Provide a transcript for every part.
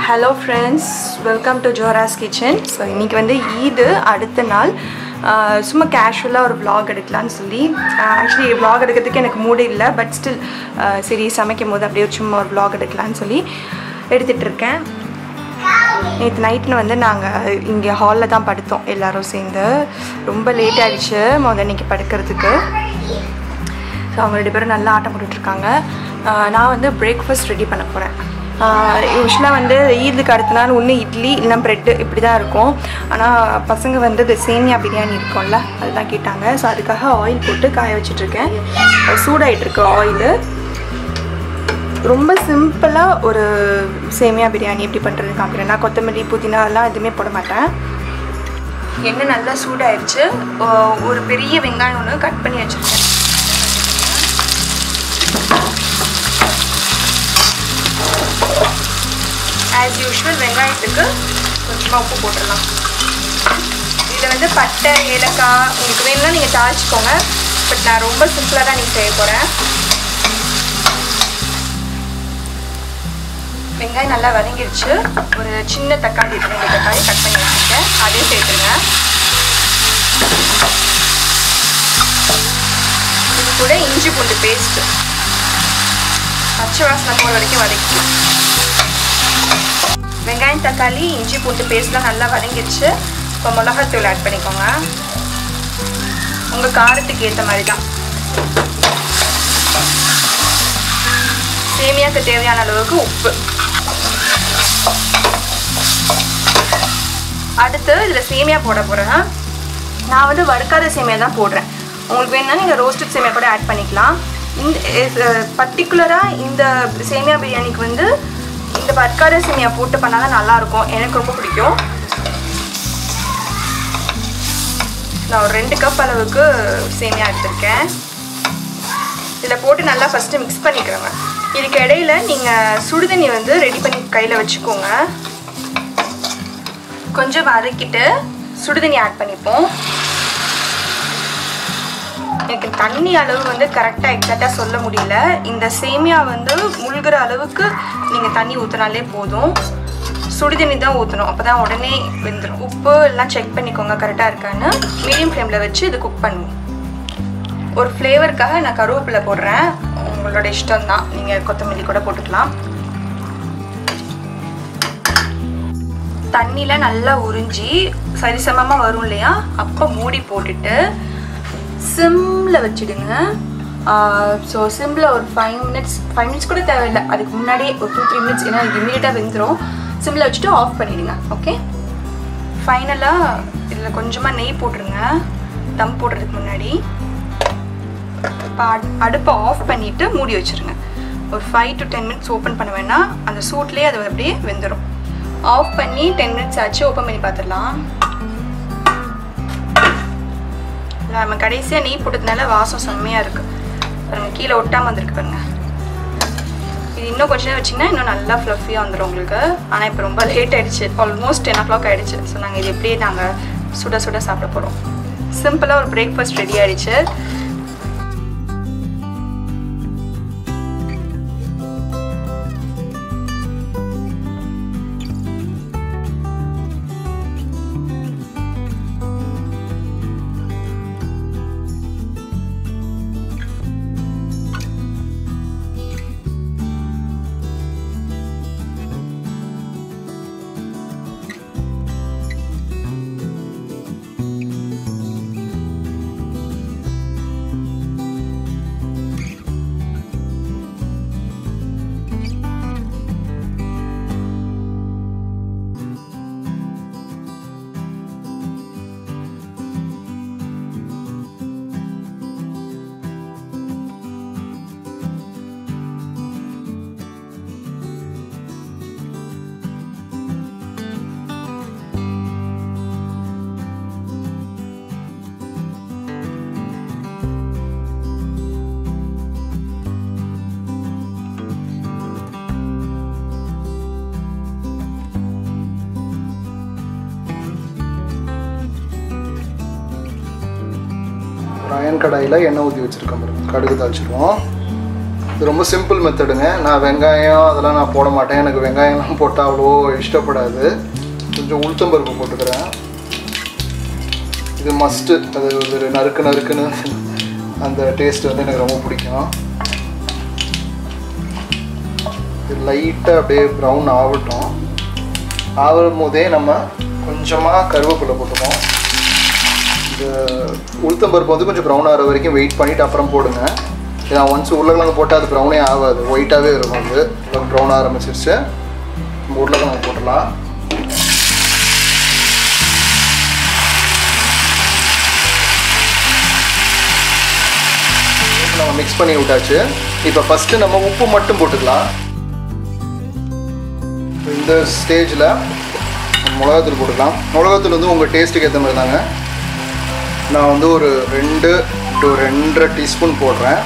Hello friends welcome to Joras kitchen so இன்றைக்கி வந்து ஈது அடுத்த நாள் ஆஹ் சும்மா கேஷுவலாக ஒரு vlog எடுக்கலாம்னு சொல்லி ஆக்சுவலி vlog எடுக்கிறதுக்கு எனக்கு மூடு இல்லை பட் ஸ்டில் சரி சமைக்கும் போது அப்படியே சும்மா ஒரு vlog எடுக்கலாம்னு சொல்லி எடுத்துகிட்டு இருக்கேன் நேற்று நைட்டுன்னு வந்து நாங்கள் இங்கே ஹாலில் தான் படுத்தோம் எல்லாரும் சேர்ந்து ரொம்ப லேட் ஆகிடுச்சு முதல் இன்னைக்கு படுக்கிறதுக்கு ஸோ அவங்க ரெண்டு பேரும் நல்லா ஆட்டம் போட்டுட்ருக்காங்க நான் வந்து பிரேக்ஃபாஸ்ட் ரெடி பண்ண போகிறேன் யூஸ்வலாக வந்து ஈதுக்கு அடுத்த நாள் ஒன்று இட்லி இல்லைனா ப்ரெட்டு இப்படி தான் இருக்கும் ஆனால் பசங்க வந்து இந்த சேமியா பிரியாணி இருக்கும்ல அதுதான் கேட்டாங்க ஸோ அதுக்காக ஆயில் போட்டு காய வச்சிட்ருக்கேன் சூடாயிட்ருக்கு ஆயிலு ரொம்ப சிம்பிளாக ஒரு சேமியா பிரியாணி எப்படி பண்ணுறது காமிக்கிறேன் நான் கொத்தமல்லி புதினா எல்லாம் எதுவுமே போட மாட்டேன் எண்ணெய் நல்லா சூடாயிருச்சு ஒ- ஒரு பெரிய வெங்காயம் ஒன்று கட் பண்ணி வச்சுருக்கேன் ஆஸ் யூஷுவல் வெங்காயத்துக்கு கொஞ்சமாக உப்பு போட்டுடலாம் இதில் வந்து பட்டை ஏலக்காய் உங்களுக்கு வேணும்னா நீங்கள் தாளிச்சுக்கோங்க பட் நான் ரொம்ப சிம்பிளாக தான் நீங்கள் செய்ய போகிறேன் வெங்காயம் நல்லா வதங்கிடுச்சு ஒரு சின்ன தக்காளி இருக்கு ரெண்டு தக்காளி கட் பண்ணி வச்சுருக்கேன் அதையும் சேர்த்துருங்க இது கூட இஞ்சி பூண்டு பேஸ்ட்டு பச்சை வாசனை போகிற வரைக்கும் வதக்கிக்கலாம் வெங்காயம் தக்காளி இஞ்சி பூண்டு பேஸ்ட்லாம் நல்லா வதங்கிடுச்சு இப்போ மிளகாத்தூள் ஆட் பண்ணிக்கோங்க உங்கள் காரத்துக்கு ஏற்ற மாதிரி தான் சேமியாக்கு தேவையான அளவுக்கு உப்பு அடுத்து இதில் சேமியா போட போகிறேன் நான் வந்து வறுக்காத சேமியா தான் போடுறேன் உங்களுக்கு வேணும்னா நீங்கள் ரோஸ்டட் சேமியா கூட ஆட் பண்ணிக்கலாம் இந்த பர்டிகுலராக இந்த சேமியா பிரியாணிக்கு வந்து இந்த வறுக்காத சேமியா போட்டு பண்ணால் தான் நல்லாயிருக்கும் எனக்கு ரொம்ப பிடிக்கும் நான் ஒரு ரெண்டு கப் அளவுக்கு சேமியா எடுத்திருக்கேன் இதில் போட்டு நல்லா ஃபஸ்ட்டு மிக்ஸ் பண்ணிக்கிறோங்க இதுக்கு இடையில நீங்கள் சுடுதண்ணி வந்து ரெடி பண்ணி கையில் வச்சுக்கோங்க கொஞ்சம் வதக்கிட்டு சுடுதண்ணி ஆட் பண்ணிப்போம் எனக்கு தண்ணி அளவு வந்து கரெக்டாக எக்ஸாக்டாக சொல்ல முடியல இந்த சேமியா வந்து முழுகிற அளவுக்கு நீங்கள் தண்ணி ஊற்றினாலே போதும் சுடுதண்ணி தான் ஊற்றணும் அப்போ தான் உடனே வெந்துடும் உப்பு எல்லாம் செக் பண்ணிக்கோங்க கரெக்டாக இருக்கான்னு மீடியம் ஃப்ளேமில் வச்சு இது குக் பண்ணுவோம் ஒரு ஃப்ளேவருக்காக நான் கருவேப்பிலை போடுறேன் உங்களோட இஷ்டம் தான் நீங்கள் கொத்தமல்லி கூட போட்டுக்கலாம் தண்ணியில் நல்லா உறிஞ்சி சரிசமமாக வரும் இல்லையா அப்போ மூடி போட்டுட்டு சிம்மில் வச்சுடுங்க ஸோ சிம்மில் ஒரு ஃபைவ் மினிட்ஸ் ஃபைவ் மினிட்ஸ் கூட தேவையில்லை அதுக்கு முன்னாடியே ஒரு டூ த்ரீ மினிட்ஸ் ஏன்னா இது இமீடியட்டாக வெந்துடும் சிம்மில் வச்சுட்டு ஆஃப் பண்ணிடுங்க ஓகே ஃபைனலாக இதில் கொஞ்சமாக நெய் போட்டுருங்க தம் போடுறதுக்கு முன்னாடி இப்போ அடுப்பை ஆஃப் பண்ணிவிட்டு மூடி வச்சுருங்க ஒரு five to ten minutes open பண்ண வேணாம் அந்த சூட்லேயே அது அப்படியே வெந்துடும் ஆஃப் பண்ணி டென் மினிட்ஸ் ஆச்சு ஓப்பன் பண்ணி பார்த்துடலாம் நம்ம கடைசியாக நெய் போட்டதுனால வாசம் செம்மையாக இருக்குது பாருங்க கீழே ஒட்டாமல் வந்திருக்கு பாருங்க இது இன்னும் கொஞ்ச நேரம் வச்சிங்கன்னா இன்னும் நல்லா ஃப்ளஃபியாக வந்துடும் உங்களுக்கு ஆனால் இப்போ ரொம்ப லேட் ஆயிடுச்சு ஆல்மோஸ்ட் டென் ஓ கிளாக் ஆயிடுச்சு ஸோ நாங்கள் இது எப்படியே நாங்கள் சுட சுட சாப்பிட போகிறோம் சிம்பிளாக ஒரு பிரேக்ஃபாஸ்ட் ரெடி ஆயிடுச்சு ஒரு அயன் கடாயில் எண்ணெய் ஊற்றி வச்சுருக்கோம் பாருங்க கடுகு தாளிச்சிருவோம் இது ரொம்ப சிம்பிள் மெத்தடுங்க நான் வெங்காயம் அதெல்லாம் நான் போட மாட்டேன் எனக்கு வெங்காயம்லாம் போட்டால் அவ்வளோ இஷ்டப்படாது கொஞ்சம் உளுத்தம்பருப்பு போட்டுக்கிறேன் இது மஸ்ட்டு அது ஒரு நறுக்கு நறுக்குன்னு அந்த டேஸ்ட் வந்து எனக்கு ரொம்ப பிடிக்கும் இது லைட்டாக அப்படியே ப்ரௌன் ஆகட்டும் ஆகும் போதே நம்ம கொஞ்சமாக கருவேப்பிலை போட்டுப்போம் இந்த உளுத்தம்பருப்பு வந்து கொஞ்சம் ப்ரௌன் ஆகிற வரைக்கும் வெயிட் பண்ணிவிட்டு அப்புறம் போடுங்க ஏன்னா ஒன்ஸ் உருளைக்கிழங்கு போட்டால் அது ப்ரௌனே ஆகாது ஒயிட்டாகவே இருக்கும் அது ப்ரௌன் ஆரம்பிச்சிருச்சு நம்ம உருளைக்கிழங்கு போட்டுடலாம் நம்ம மிக்ஸ் பண்ணி விட்டாச்சு இப்போ ஃபஸ்ட்டு நம்ம உப்பு மட்டும் போட்டுக்கலாம் இந்த ஸ்டேஜில் மிளகாத்தூள் போட்டுக்கலாம் மிளகாத்தூள் வந்து உங்கள் டேஸ்ட்டுக்கு ஏற்ற மாதிரி தாங்க நான் வந்து ஒரு ரெண்டு டு ரெண்டரை டீஸ்பூன் போடுறேன்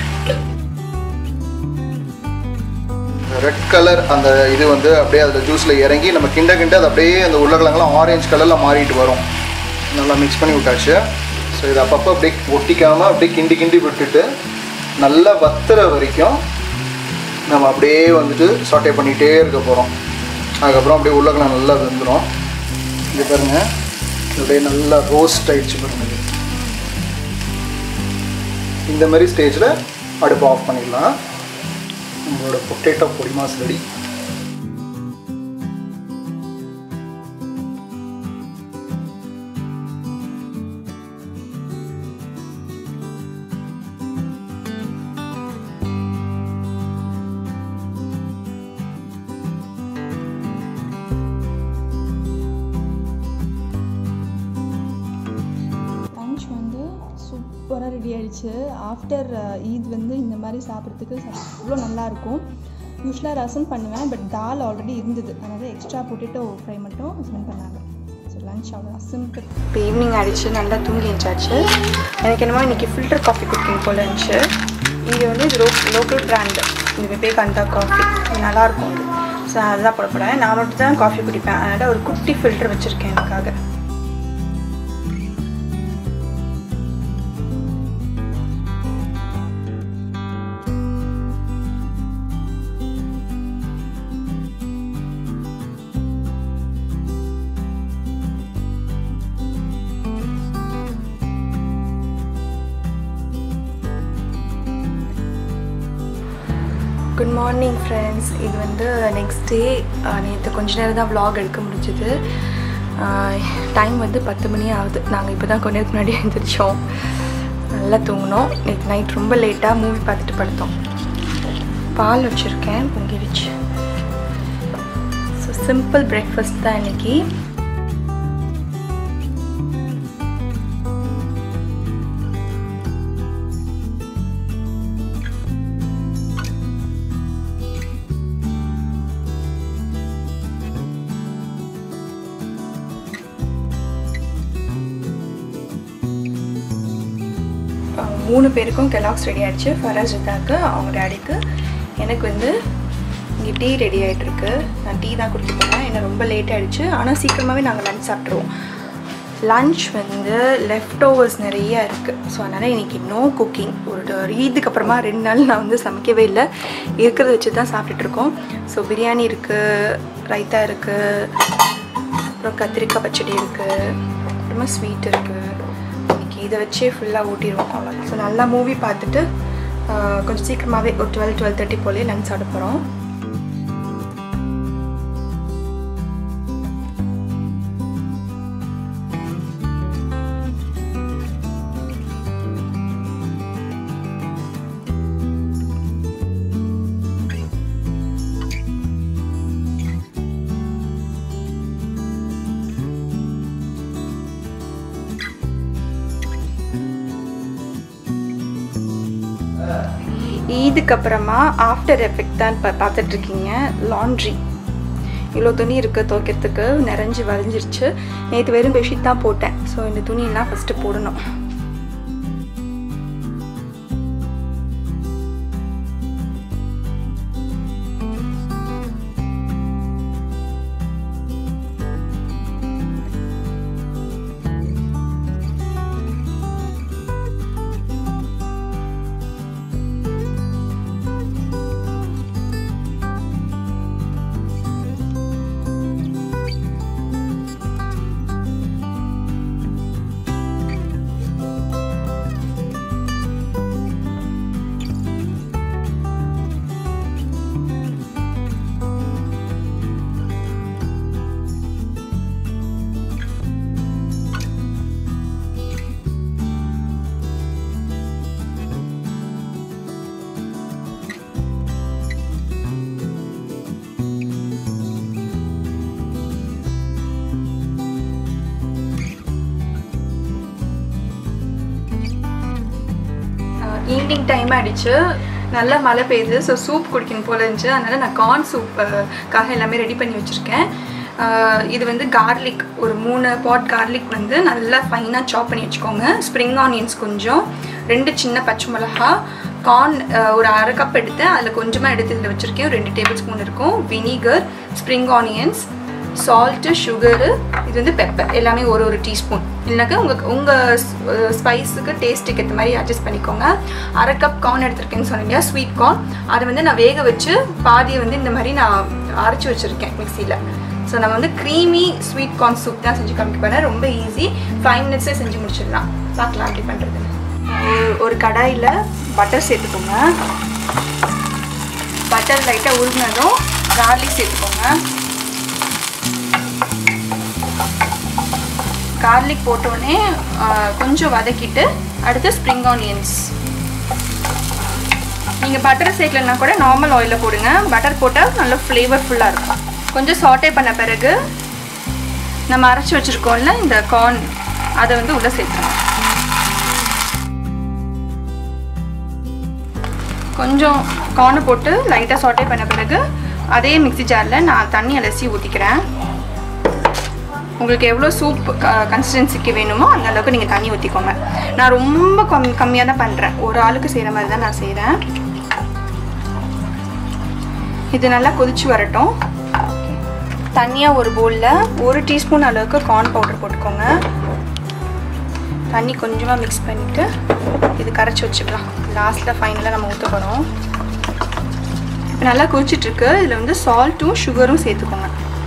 ரெட் கலர் அந்த இது வந்து அப்படியே அதில் ஜூஸில் இறங்கி நம்ம கிண்ட கிண்ட அது அப்படியே அந்த உருளைக்கிழங்குலாம் ஆரஞ்சு கலரில் மாறிட்டு வரும் நல்லா மிக்ஸ் பண்ணி விட்டாச்சு ஸோ இது அப்பப்போ அப்படியே ஒட்டிக்காமல் அப்படியே கிண்டி கிண்டி விட்டுட்டு நல்லா வத்துற வரைக்கும் நம்ம அப்படியே வந்துட்டு சாட்டே பண்ணிகிட்டே இருக்க போகிறோம் அதுக்கப்புறம் அப்படியே உருளைக்கிழங்கு நல்லா வெந்துடும் இது பாருங்க அப்படியே நல்லா ரோஸ்ட் ஆயிடுச்சு பாருங்க இது. இந்த மாதிரி ஸ்டேஜில் அடுப்பு ஆஃப் பண்ணிடலாம் நம்மளோட பொட்டேட்டோ பொடி மாஸ் ரெடி லஞ்ச் வந்து சூப்பராக ரெடி ஆயிடுச்சு ஆஃப்டர் ஈத் வந்து இந்த மாதிரி சாப்பிட்றதுக்கு அவ்வளோ நல்லாயிருக்கும் யூஸ்வலாக ரசம் பண்ணுவேன் பட் தால் ஆல்ரெடி இருந்தது அதனால் எக்ஸ்ட்ரா பொட்டேட்டோ ஃப்ரை மட்டும் ஹஸ்பண்ட் பண்ணாங்க ஸோ லஞ்ச் அவ்வளோ சிம்பிள் இப்போ ஈவினிங் ஆயிடுச்சு நல்லா தூங்கி எழுந்தாச்சு எனக்கு என்னமோ இன்றைக்கி ஃபில்டர் காஃபி குடிக்கணும் போல இருந்துச்சு இங்கே வந்து இது லோ லோக்கல் பிராண்டு இந்த விவேகாந்தா காஃபி இது நல்லாயிருக்கும் இது ஸோ அதுதான் போட போகிறேன் நான் மட்டும் தான் காஃபி குடிப்பேன் அதனால் ஒரு குட்டி ஃபில்டர் வச்சுருக்கேன் எனக்காக குட் மார்னிங் ஃப்ரெண்ட்ஸ் இது வந்து நெக்ஸ்ட் டே நேற்று கொஞ்ச நேரம் தான் vlog எடுக்க முடிஞ்சுது டைம் வந்து பத்து மணி ஆகுது நாங்கள் இப்போ தான் கொஞ்ச நேரத்துக்கு முன்னாடி எழுந்திரிச்சோம் நல்லா தூங்கினோம் நேற்று நைட் ரொம்ப லேட்டாக மூவி பார்த்துட்டு படுத்தோம் பால் வச்சுருக்கேன் பொங்கி வச்சு ஸோ சிம்பிள் பிரேக்ஃபாஸ்ட் தான் இன்னைக்கு அஹ் மூணு பேருக்கும் கெலாக்ஸ் ரெடி ஆயிடுச்சு ஃபராஸ் ரிதாக்கு அவங்க டேடிக்கு எனக்கு வந்து இங்கே டீ ரெடி ஆகிட்டுருக்கு நான் டீ தான் குடிக்க போகிறேன் ஏன்னா ரொம்ப லேட் ஆகிடுச்சு ஆனால் சீக்கிரமாகவே நாங்கள் லஞ்ச் சாப்பிட்ருவோம் லஞ்ச் வந்து லெஃப்ட் ஓவர்ஸ் நிறைய இருக்குது ஸோ அதனால் இன்றைக்கி நோ குக்கிங் ஒரு ஈதுக்கு அப்புறமா ரெண்டு நாள் நான் வந்து சமைக்கவே இல்லை இருக்கிறத வச்சு தான் சாப்பிட்டுட்ருக்கோம் ஸோ பிரியாணி இருக்குது ரைத்தா இருக்குது அப்புறம் கத்திரிக்காய் பச்சடி இருக்குது அப்புறமா ஸ்வீட் இருக்குது இன்னைக்கு இதை வச்சே ஃபுல்லாக ஊட்டிடுவோம் அவ்வளோ ஸோ நல்லா மூவி பார்த்துட்டு ஆஹ், கொஞ்சம் சீக்கிரமாகவே ஒரு டுவெல் டுவெல் தேர்ட்டி போலே லஞ்ச் சாப்பிட போகிறோம் ஈதுக்கு அப்புறமா ஆஃப்டர் எஃபெக்ட் தான் இப்போ பார்த்துட்ருக்கீங்க லாண்ட்ரி இவ்வளோ துணி இருக்குது துவைக்கிறதுக்கு நிறைஞ்சு வரைஞ்சிருச்சு நேற்று வெறும் பெட்ஷீட் தான் போட்டேன் ஸோ இந்த துணியெல்லாம் ஃபஸ்ட்டு போடணும் ஈவினிங் டைம் ஆயிடுச்சு நல்லா மழை பெய்யுது ஸோ சூப் குடிக்கணும் போல இருந்துச்சு அதனால் நான் கார்ன் சூப்புக்காக எல்லாமே ரெடி பண்ணி வச்சுருக்கேன் ஆஹ் இது வந்து கார்லிக் ஒரு மூணு பாட் கார்லிக் வந்து நல்லா ஃபைனாக சாப் பண்ணி வச்சுக்கோங்க ஸ்ப்ரிங் ஆனியன்ஸ் கொஞ்சம் ரெண்டு சின்ன பச்சை மிளகா கார்ன் ஒரு அரை கப் எடுத்து அதில் கொஞ்சமாக எடுத்து இதில் வச்சுருக்கேன் ரெண்டு டேபிள் ஸ்பூன் இருக்கும் vinegar spring onions salt sugar இது வந்து பெப்பர் எல்லாமே ஒரு ஒரு டீஸ்பூன் இல்லைனாக்கா உங்கள் உங்கள் ஸ்பைஸுக்கு டேஸ்ட்டுக்கு ஏற்ற மாதிரி அட்ஜஸ்ட் பண்ணிக்கோங்க அரை கப் கார்ன் எடுத்திருக்கேன்னு சொன்னீங்க ஸ்வீட் கார்ன் அதை வந்து நான் வேக வச்சு பாதியை வந்து இந்த மாதிரி நான் அரைச்சி வச்சுருக்கேன் மிக்சியில் ஸோ நம்ம வந்து க்ரீமி ஸ்வீட் கார்ன் சூப் தான் செஞ்சு காமிக்க போகிறேன் ரொம்ப ஈஸி ஃபைவ் மினிட்ஸே செஞ்சு முடிச்சிடலாம் பார்க்கலாம் எப்படி பண்ணுறதுன்னு ஒரு கடாயில் பட்டர் சேர்த்துக்கோங்க பட்டர் லைட்டாக உருகினதும் கார்லிக் சேர்த்துக்கோங்க கார்லிக் போட்டோடனே கொஞ்சம் வதக்கிட்டு அடுத்து ஸ்ப்ரிங் ஆனியன்ஸ் நீங்கள் பட்டர் சேர்க்கலன்னா கூட நார்மல் ஆயிலில் போடுங்க பட்டர் போட்டால் நல்லா ஃப்ளேவர்ஃபுல்லாக இருக்கும் கொஞ்சம் சாட்டே பண்ண பிறகு நம்ம அரைச்சி வச்சுருக்கோம்ல இந்த கார்ன் அதை வந்து உள்ளே சேர்த்துருங்க கொஞ்சம் கார்னை போட்டு லைட்டாக சாட்டே பண்ண பிறகு அதே மிக்ஸி ஜாரில் நான் தண்ணி அலசி ஊற்றிக்கிறேன் உங்களுக்கு எவ்வளோ சூப் கன்சிஸ்டன்சிக்கு வேணுமோ அந்த அளவுக்கு நீங்கள் தண்ணி ஊற்றிக்கோங்க நான் ரொம்ப கம் கம்மியாக தான் பண்ணுறேன் ஒரு ஆளுக்கு செய்கிற மாதிரி தான் நான் செய்கிறேன் இது நல்லா கொதிச்சு வரட்டும் தனியாக ஒரு பவுலில் ஒரு டீஸ்பூன் அளவுக்கு கார்ன் பவுடர் போட்டுக்கோங்க தண்ணி கொஞ்சமாக மிக்ஸ் பண்ணிவிட்டு இது கரைச்சி வச்சுக்கலாம் லாஸ்ட்டில் ஃபைனலாக நம்ம ஊற்ற போகிறோம் இப்போ நல்லா கொதிச்சிட்ருக்கு இதில் வந்து சால்ட்டும் சுகரும் சேர்த்துக்கோங்க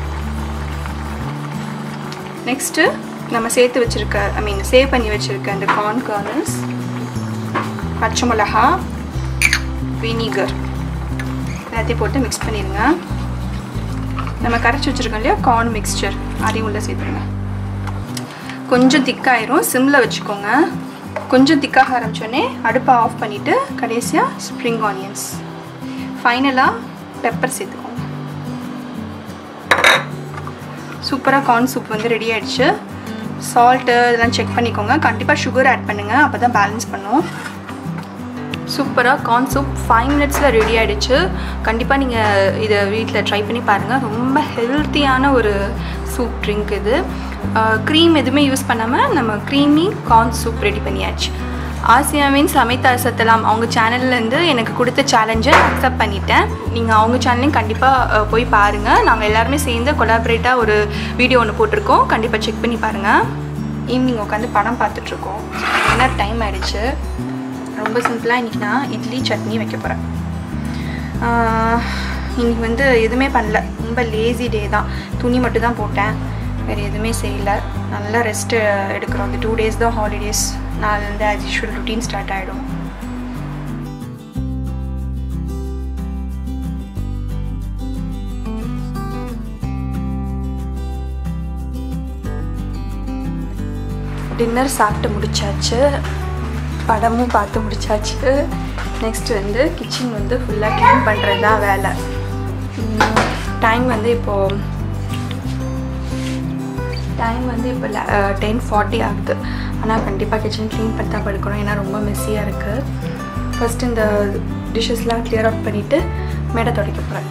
நெக்ஸ்ட்டு நம்ம சேர்த்து வச்சுருக்க ஐ மீன் சேவ் பண்ணி வச்சுருக்க அந்த கார்ன் கர்னல்ஸ் பச்சை மிளகா வினிகர் எல்லாத்தையும் போட்டு மிக்ஸ் பண்ணிடுங்க நம்ம கரைச்சி வச்சுருக்கோம் இல்லையா கார்ன் மிக்ஸ்சர் அதையும் உள்ளே சேர்த்துருங்க கொஞ்சம் திக்காயிரும் சிம்மில் வச்சுக்கோங்க கொஞ்சம் திக்காக ஆரம்பித்தோடனே அடுப்பை ஆஃப் பண்ணிவிட்டு கடைசியாக ஸ்ப்ரிங் ஆனியன்ஸ் ஃபைனலாக பெப்பர் சேர்த்துக்கோங்க சூப்பராக கார்ன் சூப் வந்து ரெடி ஆயிடுச்சு சால்ட்டு இதெல்லாம் செக் பண்ணிக்கோங்க கண்டிப்பாக சுகர் ஆட் பண்ணுங்கள் அப்போ தான் பேலன்ஸ் பண்ணும் சூப்பராக கார்ன் சூப் ஃபைவ் மினிட்ஸில் ரெடி ஆகிடுச்சு கண்டிப்பாக நீங்கள் இதை வீட்டில் ட்ரை பண்ணி பாருங்கள் ரொம்ப ஹெல்த்தியான ஒரு சூப் ட்ரிங்க் இது க்ரீம் எதுவுமே யூஸ் பண்ணாமல் நம்ம க்ரீமி கார்ன் சூப் ரெடி பண்ணியாச்சு ஆசியாவின் சமைத்த அசத்தலாம் அவங்க சேனல்லேருந்து எனக்கு கொடுத்த சேலஞ்சை அக்செப்ட் பண்ணிட்டேன் நீங்கள் அவங்க சேனலையும் கண்டிப்பாக போய் பாருங்கள் நாங்கள் எல்லாருமே சேர்ந்து கொலாபரேட்டாக ஒரு வீடியோ ஒன்று போட்டிருக்கோம் கண்டிப்பாக செக் பண்ணி பாருங்கள் ஈவினிங் உட்காந்து படம் பார்த்துட்ருக்கோம் என்ன டைம் ஆயிடுச்சு ரொம்ப சிம்பிளாக இன்றைக்கி நான் இட்லி சட்னி வைக்க போகிறேன் இன்றைக்கி வந்து எதுவுமே பண்ணல ரொம்ப லேசி டே தான் துணி மட்டும் தான் போட்டேன் வேறு எதுவுமே செய்யலை நல்லா ரெஸ்ட்டு எடுக்கிறோம் அந்த டூ டேஸ் தான் ஹாலிடேஸ் நாளிலேருந்து ஆஸ் யூஷுவல் ருட்டீன் ஸ்டார்ட் ஆகிடும் டின்னர் சாப்பிட்டு முடிச்சாச்சு படமும் பார்த்து முடிச்சாச்சு நெக்ஸ்ட் வந்து கிச்சன் வந்து ஃபுல்லாக க்ளீன் பண்ணுறது தான் வேலை டைம் வந்து இப்போது டைம் வந்து இப்போ டென் ஃபார்ட்டி ஆகுது ஆனால் கண்டிப்பாக கிச்சன் க்ளீன் பண்ணி தான் படுக்கணும் ஏன்னா ரொம்ப மெஸ்ஸியாக இருக்குது ஃபஸ்ட்டு இந்த டிஷ்ஷஸ்லாம் கிளியர் அவுட் பண்ணிவிட்டு மேடை துடைக்க போகிறேன்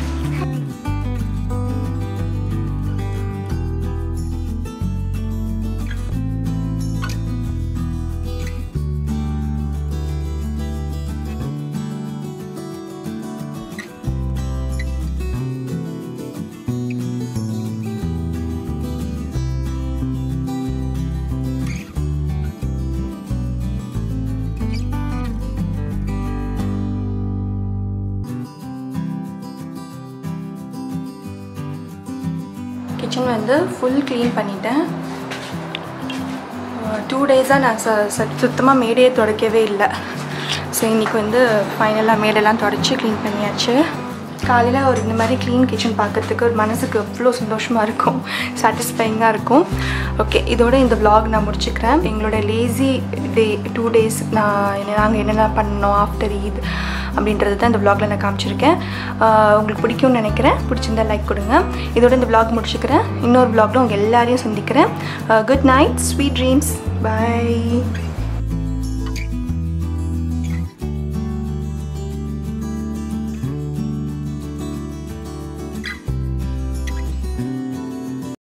கிச்சன் வந்து ஃபுல் க்ளீன் பண்ணிட்டேன் டூ டேஸாக நான் ச ச சுத்தமாக மேடையே துடைக்கவே இல்லை ஸோ இன்றைக்கி வந்து ஃபைனலாக மேடெல்லாம் தொடச்சி க்ளீன் பண்ணியாச்சு காலையில் ஒரு இந்த மாதிரி க்ளீன் கிச்சன் பார்க்குறதுக்கு ஒரு மனசுக்கு எவ்வளோ சந்தோஷமாக இருக்கும் சாட்டிஸ்ஃபைங்காக இருக்கும் ஓகே இதோட இந்த vlog நான் முடிச்சுக்கிறேன் எங்களோட லேசி டே டூ டேஸ் நான் என்ன நாங்கள் என்னென்ன பண்ணோம் ஆஃப்டர் ஈத் அப்படின்றது தான் இந்த vlogல நான் காமிச்சிருக்கேன் ஆஹ் உங்களுக்கு பிடிக்கும்னு நினைக்கிறேன் பிடிச்சிருந்தா லைக் கொடுங்க இதோட இந்த vlog முடிச்சுக்கிறேன் இன்னொரு vlogல உங்கள் எல்லாரையும் சந்திக்கிறேன் good night sweet dreams by